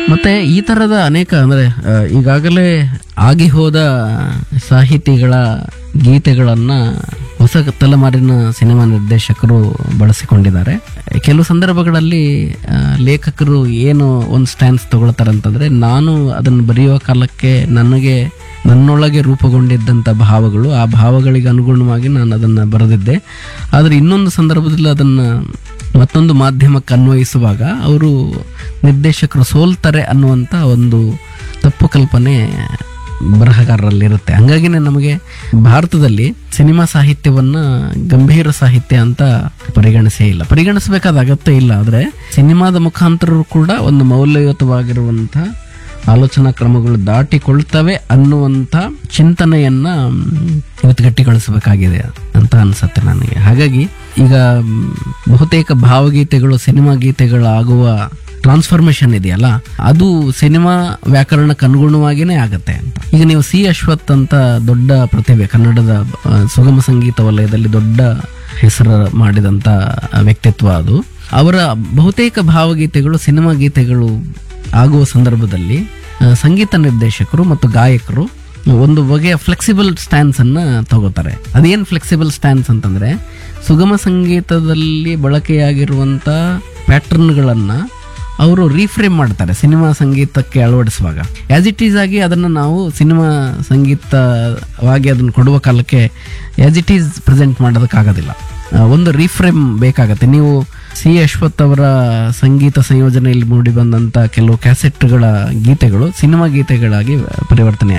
ಮತ್ತೆ ಈ ತರದ ಅನೇಕ ಅಂದ್ರೆ ಆ, ಈಗಾಗಲೇ ಆಗಿ ಹೋದ ಸಾಹಿತಿಗಳ ಗೀತೆಗಳನ್ನ ಹೊಸ ತಲೆಮಾರಿನ ಸಿನಿಮಾ ನಿರ್ದೇಶಕರು ಬಳಸಿಕೊಂಡಿದ್ದಾರೆ ಕೆಲವು ಸಂದರ್ಭಗಳಲ್ಲಿ ಆ, ಲೇಖಕರು ಏನು ಒಂದು ಸ್ಟ್ಯಾನ್ಸ್ ತಗೊಳ್ತಾರೆ ಅಂತಂದ್ರೆ ನಾನು ಅದನ್ನು ಬರೆಯುವ ಕಾಲಕ್ಕೆ ನನಗೆ ನನ್ನೊಳಗೆ ರೂಪುಗೊಂಡಿದ್ದಂಥ ಭಾವಗಳು ಆ ಭಾವಗಳಿಗೆ ಅನುಗುಣವಾಗಿ ನಾನು ಅದನ್ನು ಬರೆದಿದ್ದೆ ಆದರೆ ಇನ್ನೊಂದು ಸಂದರ್ಭದಲ್ಲಿ ಅದನ್ನು ಮತ್ತೊಂದು ಮಾಧ್ಯಮಕ್ಕೆ ಅನ್ವಯಿಸುವಾಗ ಅವರು ನಿರ್ದೇಶಕರು ಸೋಲ್ತಾರೆ ಅನ್ನುವಂಥ ಒಂದು ತಪ್ಪು ಕಲ್ಪನೆ ಬರಹಗಾರರಲ್ಲಿರುತ್ತೆ ಹಂಗಾಗಿನೇ ನಮಗೆ ಭಾರತದಲ್ಲಿ ಸಿನಿಮಾ ಸಾಹಿತ್ಯವನ್ನ ಗಂಭೀರ ಸಾಹಿತ್ಯ ಅಂತ ಪರಿಗಣಿಸೇ ಇಲ್ಲ ಪರಿಗಣಿಸಬೇಕಾದ ಅಗತ್ಯ ಇಲ್ಲ ಆದರೆ ಸಿನಿಮಾದ ಮುಖಾಂತರ ಕೂಡ ಒಂದು ಮೌಲ್ಯಯುತವಾಗಿರುವಂಥ ಆಲೋಚನಾ ಕ್ರಮಗಳು ದಾಟಿಕೊಳ್ತವೆ ಅನ್ನುವಂಥ ಚಿಂತನೆಯನ್ನ ಮ್, ಇವತ್ತು ಗಟ್ಟಿಗೊಳಿಸಬೇಕಾಗಿದೆ ಅಂತ ಅನ್ಸುತ್ತೆ ನನಗೆ ಹಾಗಾಗಿ ಈಗ ಮ್, ಬಹುತೇಕ ಭಾವಗೀತೆಗಳು ಸಿನಿಮಾ ಗೀತೆಗಳಾಗುವ ಟ್ರಾನ್ಸ್ಫಾರ್ಮೇಶನ್ ಇದೆಯಲ್ಲ ಅದು ಸಿನಿಮಾ ವ್ಯಾಕರಣಕ್ಕೆ ಅನುಗುಣವಾಗಿನೇ ಆಗತ್ತೆ ಅಂತ ಈಗ ನೀವು ಸಿ ಅಶ್ವಥ್ ಅಂತ ದೊಡ್ಡ ಪ್ರತಿಭೆ ಕನ್ನಡದ ಆ, ಸುಗಮ ಸಂಗೀತ ವಲಯದಲ್ಲಿ ದೊಡ್ಡ ಹೆಸರು ಮಾಡಿದಂಥ ವ್ಯಕ್ತಿತ್ವ ಅದು ಅವರ ಬಹುತೇಕ ಭಾವಗೀತೆಗಳು ಸಿನಿಮಾ ಗೀತೆಗಳು ಆಗುವ ಸಂದರ್ಭದಲ್ಲಿ ಆ, ಸಂಗೀತ ನಿರ್ದೇಶಕರು ಮತ್ತು ಗಾಯಕರು ಒಂದು ಬಗೆಯ ಫ್ಲೆಕ್ಸಿಬಲ್ ಸ್ಟ್ಯಾನ್ಸ್ ಅನ್ನ ತಗೋತಾರೆ ಅದೇನ್ ಫ್ಲೆಕ್ಸಿಬಲ್ ಸ್ಟ್ಯಾನ್ಸ್ ಅಂತಂದ್ರೆ ಸುಗಮ ಸಂಗೀತದಲ್ಲಿ ಬಳಕೆಯಾಗಿರುವಂತ ಪ್ಯಾಟರ್ನ್ಗಳನ್ನ ಅವರು ರೀಫ್ರೇಮ್ ಮಾಡ್ತಾರೆ ಸಿನಿಮಾ ಸಂಗೀತಕ್ಕೆ ಅಳವಡಿಸುವಾಗ ಆಸ್ ಇಟ್ ಈಸ್ ಆಗಿ ಅದನ್ನು ನಾವು ಸಿನಿಮಾ ಸಂಗೀತವಾಗಿ ಅದನ್ನು ಕೊಡುವ ಕಾಲಕ್ಕೆ ಆಸ್ ಇಟ್ ಈಸ್ ಪ್ರೆಸೆಂಟ್ ಮಾಡೋದಕ್ಕಾಗೋದಿಲ್ಲ ಆ, ಒಂದು ರೀಫ್ರೇಮ್ ಬೇಕಾಗತ್ತೆ ನೀವು ಸಿ ಅಶ್ವಥ್ ಅವರ ಸಂಗೀತ ಸಂಯೋಜನೆಯಲ್ಲಿ ಮೂಡಿ ಬಂದಂತ ಕೆಲವು ಕ್ಯಾಸೆಟ್ಗಳ ಗೀತೆಗಳು ಸಿನಿಮಾ ಗೀತೆಗಳಾಗಿ ಪರಿವರ್ತನೆ